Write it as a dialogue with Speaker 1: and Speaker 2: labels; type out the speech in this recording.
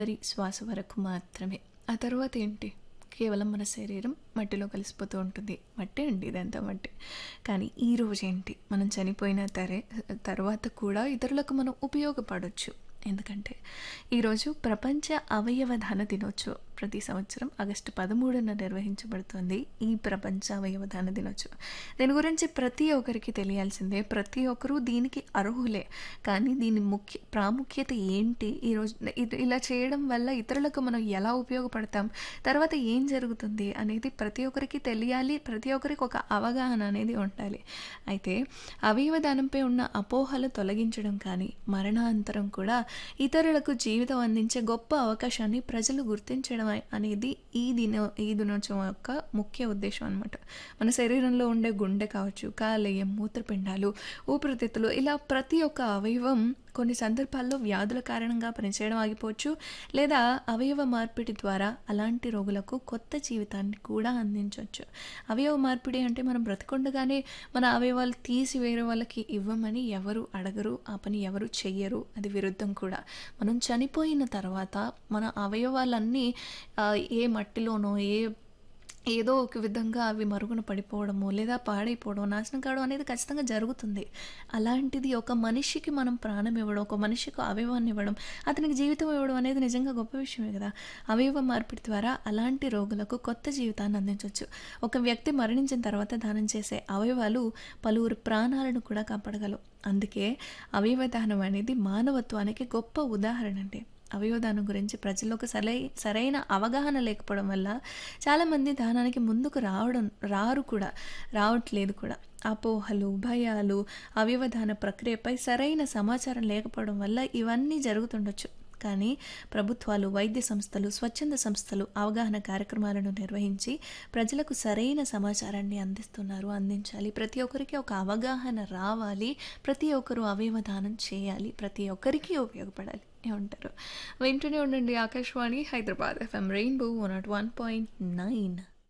Speaker 1: చివరి శ్వాస వరకు మాత్రమే ఆ తర్వాత ఏంటి కేవలం మన శరీరం మట్టిలో కలిసిపోతూ ఉంటుంది మట్టి అండి ఇదంతా మట్టి కానీ ఈ రోజు ఏంటి మనం చనిపోయిన తరే తర్వాత కూడా ఇతరులకు మనం ఉపయోగపడవచ్చు ఎందుకంటే ఈరోజు ప్రపంచ అవయవ దాన దినోత్సవం ప్రతి సంవత్సరం ఆగస్టు పదమూడున నిర్వహించబడుతుంది ఈ ప్రపంచ అవయవ దాన దినోత్సవం దీని గురించి ప్రతి ఒక్కరికి తెలియాల్సిందే ప్రతి ఒక్కరూ దీనికి అర్హులే కానీ దీని ముఖ్య ప్రాముఖ్యత ఏంటి ఈరోజు ఇది ఇలా చేయడం వల్ల ఇతరులకు మనం ఎలా ఉపయోగపడతాం తర్వాత ఏం జరుగుతుంది అనేది ప్రతి ఒక్కరికి తెలియాలి ప్రతి ఒక్కరికి ఒక అవగాహన అనేది ఉండాలి అయితే అవయవ దానంపై ఉన్న అపోహలు తొలగించడం కానీ మరణాంతరం కూడా ఇతరులకు జీవితం అందించే గొప్ప అవకాశాన్ని ప్రజలు గుర్తించడం అనేది ఈ దిన ఈ దినోత్సవం యొక్క ముఖ్య ఉద్దేశం అనమాట మన శరీరంలో ఉండే గుండె కావచ్చు కాలేయం మూత్రపిండాలు ఊపిరితిత్తులు ఇలా ప్రతి ఒక్క అవయవం కొన్ని సందర్భాల్లో వ్యాధుల కారణంగా పనిచేయడం ఆగిపోవచ్చు లేదా అవయవ మార్పిడి ద్వారా అలాంటి రోగులకు కొత్త జీవితాన్ని కూడా అందించవచ్చు అవయవ మార్పిడి అంటే మనం బ్రతికొండగానే మన అవయవాలు తీసి వేరే వాళ్ళకి ఇవ్వమని ఎవరు అడగరు ఆ పని ఎవరు చెయ్యరు అది విరుద్ధం కూడా మనం చనిపోయిన తర్వాత మన అవయవాలన్నీ ఆ, ఏ మట్టిలోనో ఏ ఏదో ఒక విధంగా అవి మరుగున పడిపోవడము లేదా పాడైపోవడం నాశనం కావడం అనేది ఖచ్చితంగా జరుగుతుంది అలాంటిది ఒక మనిషికి మనం ప్రాణం ఇవ్వడం ఒక మనిషికి అవయవాన్ని ఇవ్వడం అతనికి జీవితం ఇవ్వడం అనేది నిజంగా గొప్ప విషయమే కదా అవయవ మార్పిడి ద్వారా అలాంటి రోగులకు కొత్త జీవితాన్ని అందించవచ్చు ఒక వ్యక్తి మరణించిన తర్వాత దానం చేసే అవయవాలు పలువురు ప్రాణాలను కూడా కాపాడగలవు అందుకే అవయవ దానం అనేది మానవత్వానికి గొప్ప ఉదాహరణ అండి అవయవదానం గురించి ప్రజల్లో ఒక సరై సరైన అవగాహన లేకపోవడం వల్ల చాలామంది దానానికి ముందుకు రావడం రారు కూడా రావట్లేదు కూడా అపోహలు భయాలు అవయవదాన ప్రక్రియపై సరైన సమాచారం లేకపోవడం వల్ల ఇవన్నీ జరుగుతుండొచ్చు కానీ ప్రభుత్వాలు వైద్య సంస్థలు స్వచ్ఛంద సంస్థలు అవగాహన కార్యక్రమాలను నిర్వహించి ప్రజలకు సరైన సమాచారాన్ని అందిస్తున్నారు అందించాలి ప్రతి ఒక్కరికి ఒక అవగాహన రావాలి ప్రతి ఒక్కరు అవయవ దానం చేయాలి ప్రతి ఒక్కరికి ఉపయోగపడాలి ఏమంటారు వింటూనే ఉండండి Akashvani Hyderabad FM rainbow one nought one point nine